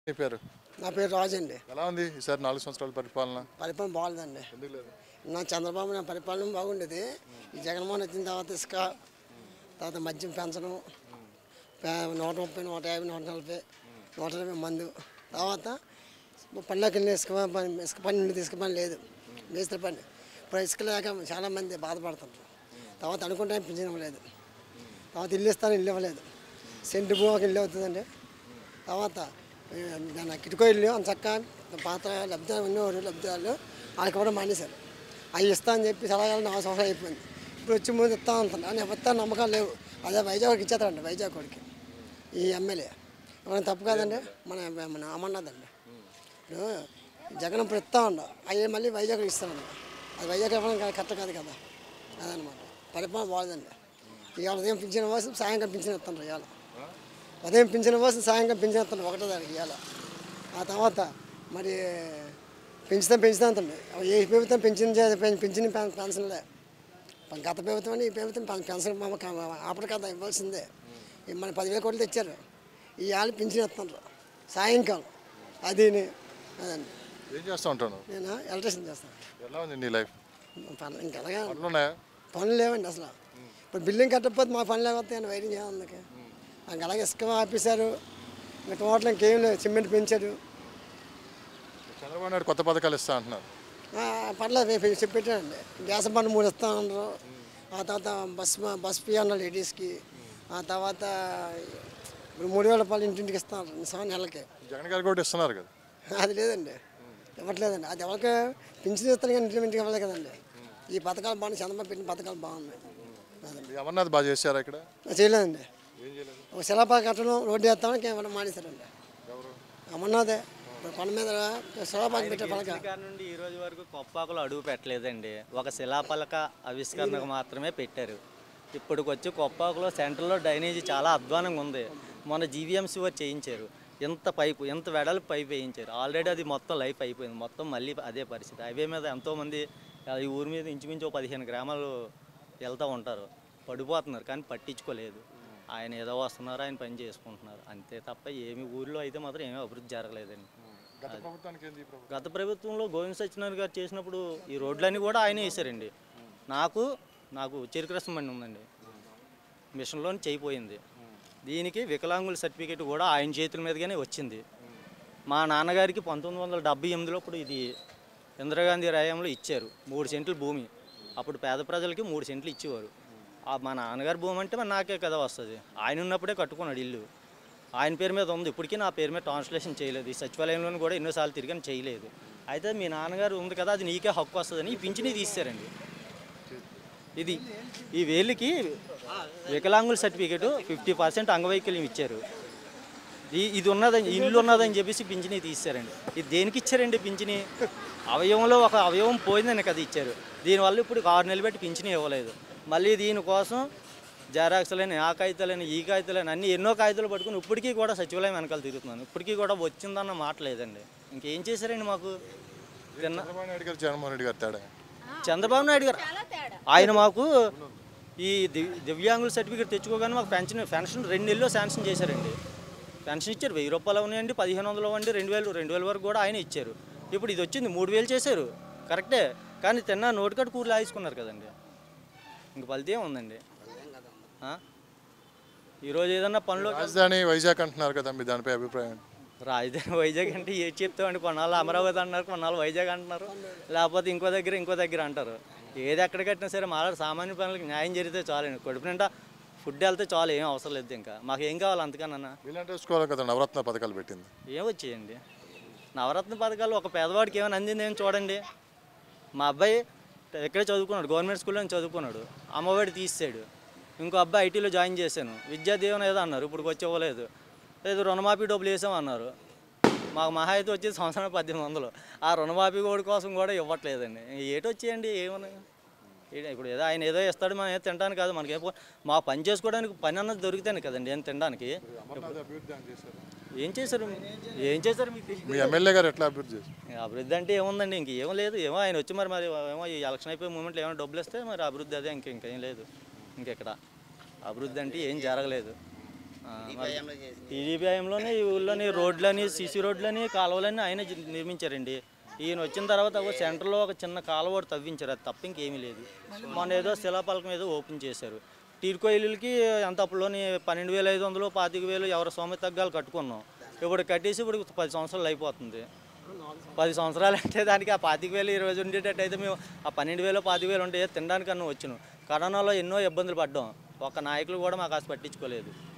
మీ పేరు నా పేరు రాజు అండి ఎలా ఉంది ఈసారి నాలుగు సంవత్సరాల పరిపాలన పరిపాలన బాగుందండి ఎందుకు లేదు నా చంద్రబాబు నా పరిపాలన బాగుండేది ఈ జగన్మోహన్ వచ్చిన తర్వాత ఇసుక తర్వాత మద్యం పెంచడం పే- నూట ముప్పై నూట యాభై నూట నలభై నూట ఇరవై మందు తర్వాత పనిలోకి వెళ్ళి ఇసుక పని ఇసుక పని ఉండేది ఇసుక పని లేదు మేస్త్రి పని ఇప్పుడు ఇసుక లేక చాలామంది బాధపడుతుంటారు తర్వాత అనుకుంటే పింఛన్ లేదు తర్వాత ఇల్లు ఇస్తాను ఇల్లు ఇవ్వలేదు సెంటు భూమి ఒక ఇల్లు అవుతుందండి తర్వాత ఏ, దాని కిటికో ఇల్లు అంత చక్క పాత లబ్ధిదారులు ఉన్నవారు లబ్ధిదారులు వాళ్ళకి కూడా మానేశారు అవి ఇస్తా అని చెప్పి సలహాలు నాలుగు సంవత్సరాలు అయిపోయింది ఇప్పుడు వచ్చి ముందు ఇస్తా అంటాను అని ఇస్తా నమ్మకాలు లేవు అదే వైజాగ్కి ఇచ్చేస్తారండి వైజాగ్ వాడికి ఈ ఎమ్మెల్యే ఏమైనా తప్పు కాదండి మన మన అమర్నాథ్ అండి ఇప్పుడు జగన్ ఇప్పుడు ఇస్తా ఉండ అవి మళ్ళీ వైజాగ్ ఇస్తామండి అది వైజాగ్ ఇవ్వడం కాదు కరెక్ట్ కాదు కదా అదనమాట పరిపాలన బాగుందండి ఇవాళ ఉదయం పింఛన్ కోసం సాయంకాలం పింఛన్ ఇస్తాను ఇవాళ ఉదయం పింఛన్ కోసం సాయంకాలం పింఛన్ ఇస్తాను ఒకటో తారీఖు ఇవాళ ఆ తర్వాత మరి పెంచుతాం పెంచుతాం అంతండి ఏ ప్రభుత్వం పెన్షన్ చే- పెన్- పెన్షన్ పెన్- పెన్షన్లే ప- గత ప్రభుత్వం అని ఈ ప్రభుత్వం పెన్- పెన్షన్ మామ కా- ఆపడు కదా ఇవ్వాల్సిందే ఈ మన పదివేల కోట్లు తెచ్చారు ఈ వాళ్ళు పింఛన్ ఇస్తున్నారు సాయంకాలం అది అదండి ఏం చేస్తూ ఉంటాను నేను ఎలక్ట్రీషియన్ చేస్తాను ఎలా ఉంది నీ లైఫ్ పనులు ఇంకా అలాగే పనులు ఉన్నాయా పనులు లేవండి అసలు ఇప్పుడు బిల్డింగ్ కట్టకపోతే మా పనులు వస్తాయని వైరింగ్ చేయాలి నాకు అలాగే ఇసుక ఆపేశారు ఇంకా టోటల్ ఇంకేం లేదు సిమెంట్ పెంచారు చంద్రబాబు నాయుడు కొత్త పథకాలు ఇస్తా అంటున్నారు ఆ, పర్లేదు రేపు చెప్పి పెట్టారండి గ్యాస్ బండ్ మూడు ఇస్తా అన్నారు ఆ తర్వాత బస్ బస్ ఫీ అన్నారు లేడీస్కి ఆ తర్వాత ఇప్పుడు మూడు వేల రూపాయలు ఇంటింటికి ఇస్తున్నారు సెవెన్ నెలలకి జగన్ గారు కూడా ఇస్తున్నారు కదా అది లేదండి ఇవ్వట్లేదండి అది ఎవరికి పింఛన్ ఇస్తారు కానీ ఇంటి ఇంటికి ఇవ్వలేదు కదండి ఈ పథకాలు బాగున్నాయి చంద్రబాబు పెట్టిన పథకాలు బాగున్నాయి అదండి ఈ అమర్నాథ్ బాగా చేశారా ఇక్కడ అది చేయలేదండి ఏం చేయలేదు ఒక శిలాపా కట్టడం రోడ్డు వేస్తామని ఏమైనా మానేశారండి ఎవరు అమర్నాథే ఇప్పుడు కొండ మీద శిలాపాకి పెట్టే పలక గారి నుండి ఈ రోజు వరకు కొప్పాకులు అడుగు పెట్టలేదండి ఒక శిలాపలక ఆవిష్కరణకు మాత్రమే పెట్టారు ఇప్పటికొచ్చి కొప్పాకులో సెంటర్లో డ్రైనేజీ చాలా అధ్వానంగా ఉంది మొన్న జీవీఎంసీ వారు చేయించారు ఎంత పైపు ఎంత వెడల్పు పైపు వేయించారు ఆల్రెడీ అది మొత్తం లైఫ్ అయిపోయింది మొత్తం మళ్ళీ అదే పరిస్థితి హైవే మీద ఎంతోమంది ఆ, ఈ ఊరి మీద ఇంచుమించు ఓ పదిహేను గ్రామాలు వెళ్తూ ఉంటారు పడిపోతున్నారు కానీ పట్టించుకోలేదు ఆయన ఏదో వస్తున్నారు ఆయన పని చేసుకుంటున్నారు అంతే తప్ప ఏమి ఊరిలో అయితే మాత్రం ఏమీ అభివృద్ధి జరగలేదండి గత ప్రభుత్వానికి ఏంది ఈ ప్రభుత్వం గత ప్రభుత్వంలో గోవింద్ సత్యనారాయణ గారు చేసినప్పుడు ఈ రోడ్లన్నీ కూడా ఆయనే వేశారండి నాకు నాకు చెరుకు రసం బండి ఉందండి మిషన్లో చేయిపోయింది దీనికి వికలాంగుల సర్టిఫికేట్ కూడా ఆయన చేతుల మీదుగానే వచ్చింది మా నాన్నగారికి పంతొమ్మిది వందల డెబ్బై ఎనిమిదిలో ఇప్పుడు ఇది ఇందిరాగాంధీ రాయంలో ఇచ్చారు మూడు సెంట్లు భూమి అప్పుడు పేద ప్రజలకి మూడు సెంట్లు ఇచ్చేవారు ఆ మా నాన్నగారి భూమి అంటే మరి నాకే కదా వస్తుంది ఆయన ఉన్నప్పుడే కట్టుకున్నాడు ఇల్లు ఆయన పేరు మీద ఉంది ఇప్పటికీ నా పేరు మీద ట్రాన్స్లేషన్ చేయలేదు ఈ సచివాలయంలో కూడా ఎన్నోసార్లు తిరిగాను చేయలేదు అయితే మీ నాన్నగారు ఉంది కదా అది నీకే హక్కు వస్తుందని ఈ పింఛని తీశారండి ఇది ఈ వేలికి వికలాంగుల సర్టిఫికేట్ ఫిఫ్టీ పర్సెంట్ అంగవైకల్యం ఇచ్చారు ఈ ఇది ఉన్నదని ఇల్లు ఉన్నదని చెప్పేసి పింఛని తీశారండి ఇది దేనికి ఇచ్చారండి పింఛని అవయవంలో ఒక అవయవం పోయిందని కదా ఇచ్చారు దీనివల్ల ఇప్పుడు ఆరు నెలలు పెట్టి పింఛని ఇవ్వలేదు మళ్ళీ దీనికోసం జెరాక్స్లని ఆ కాగితాలని ఈ కాగితాలని అన్ని ఎన్నో కాగితాలు పట్టుకుని ఇప్పటికీ కూడా సచివాలయం వెనకాల తిరుగుతున్నాను ఇప్పటికీ కూడా వచ్చిందన్న మాట లేదండి ఇంకేం చేశారండి మాకు తిన్న చంద్రబాబు నాయుడు గారు జగన్మోహన్ రెడ్డి గారు తేడా చంద్రబాబు నాయుడు గారు ఆయన మాకు ఈ దివ్- దివ్యాంగుల సర్టిఫికేట్ తెచ్చుకోగానే మాకు పెన్షన్ పెన్షన్ రెండు నెలల్లో శాంక్షన్ చేశారండి పెన్షన్ ఇచ్చారు వెయ్యి రూపాయలు ఉన్నాయండి పదిహేను వందలు అవ్వండి రెండు వేలు రెండు వేల వరకు కూడా ఆయన ఇచ్చారు ఇప్పుడు ఇది వచ్చింది మూడు వేలు చేశారు కరెక్టే కానీ తిన్నా నోటికట్టు కూరలు ఆయించుకున్నారు కదండి ఇంక ఫలితం ఉందండి ఆ? ఈరోజు ఏదన్నా పనిలో రాజధాని వైజాగ్ అంటున్నారు కదా మీ దానిపై అభిప్రాయం రాజధాని వైజాగ్ అంటే ఏది చెప్తామండి కొన్నాళ్ళు అమరావతి అంటున్నారు కొన్నాళ్ళు వైజాగ్ అంటున్నారు లేకపోతే ఇంకో దగ్గర ఇంకో దగ్గర అంటారు ఏది ఎక్కడ కట్టినా సరే మా సామాన్య పనులకు న్యాయం జరిగితే చాలండి కడుపు నిండా ఫుడ్ వెళ్తే చాలు ఏం అవసరం లేదు ఇంకా మాకు ఏం కావాలి అంతకన్నా వీళ్ళంటే వేసుకోవాలి కదా నవరత్న పథకాలు పెట్టింది ఏం వచ్చేయండి నవరత్న పథకాలు ఒక పేదవాడికి ఏమైనా అందింది ఏం చూడండి మా అబ్బాయి ఎక్కడే చదువుకున్నాడు గవర్నమెంట్ స్కూల్లో చదువుకున్నాడు అమ్మఒడి తీసాడు ఇంకో అబ్బాయి ఐటీలో జాయిన్ చేశాను విద్యా దీవెన ఏదో అన్నారు ఇప్పుడు వచ్చి ఇవ్వలేదు లేదు రుణమాఫీ డబ్బులు వేసామన్నారు మాకు మహా అయితే వచ్చేది సంవత్సరం పద్దెనిమిది వందలు ఆ రుణమాఫీ కోడి కోసం కూడా ఇవ్వట్లేదండి ఏటి వచ్చేయండి ఏమన్నా ఏ- ఇప్పుడు ఏదో ఆయన ఏదో ఇస్తాడు మనం ఏదో తినడానికి కాదు మనకి ఏం పో- మా పని చేసుకోవడానికి పని అన్నది దొరికితేనే కదండి ఏం తినడానికి ఏం చేశారు ఏం చేశారు మీకు తెలియదు. మీ ఎమ్మెల్యే గారు ఎట్లా అభివృద్ధి చేశారు అభివృద్ధి అంటే ఏముందండి ఇంక ఏం లేదు ఏమో ఆయన వచ్చి మరి మరి ఏమో ఈ ఎలక్షన్ అయిపోయే మూమెంట్లో ఏమైనా డబ్బులు ఇస్తే మరి అభివృద్ధి అదే ఇంక ఇంకేం లేదు ఇంకెక్కడ అభివృద్ధి అంటే ఏం జరగలేదు టీడీపీ హయాంలోనే ఈ ఊళ్ళోని రోడ్లని సీసీ రోడ్లని కాలువలని ఆయన జ- నిర్మించారండి ఈయన వచ్చిన తర్వాత ఒక సెంటర్లో ఒక చిన్న కాలువ ఒకటి తవ్వించారు అది తప్ప ఇంకేమీ లేదు మొన్న ఏదో శిలాపలకం ఏదో ఓపెన్ చేశారు టీర్కో ఇల్లులకి ఎంత అప్పులోని పన్నెండు వేల ఐదు వందలు పాతిక వేలు ఎవరి సొమ్మె తగ్గాలు కట్టుకున్నాం ఇప్పుడు కట్టేసి ఇప్పుడు పది సంవత్సరాలు అయిపోతుంది పది సంవత్సరాలు అంటే దానికి ఆ పాతిక వేలు ఇరవై ఉండేటట్టు అయితే మేము ఆ పన్నెండు వేలు పాతిక వేలు ఉంటే తినడానికన్నా వచ్చాను కరోనాలో ఎన్నో ఇబ్బందులు పడ్డాం ఒక్క నాయకులు కూడా మాకు కాస్త పట్టించుకోలేదు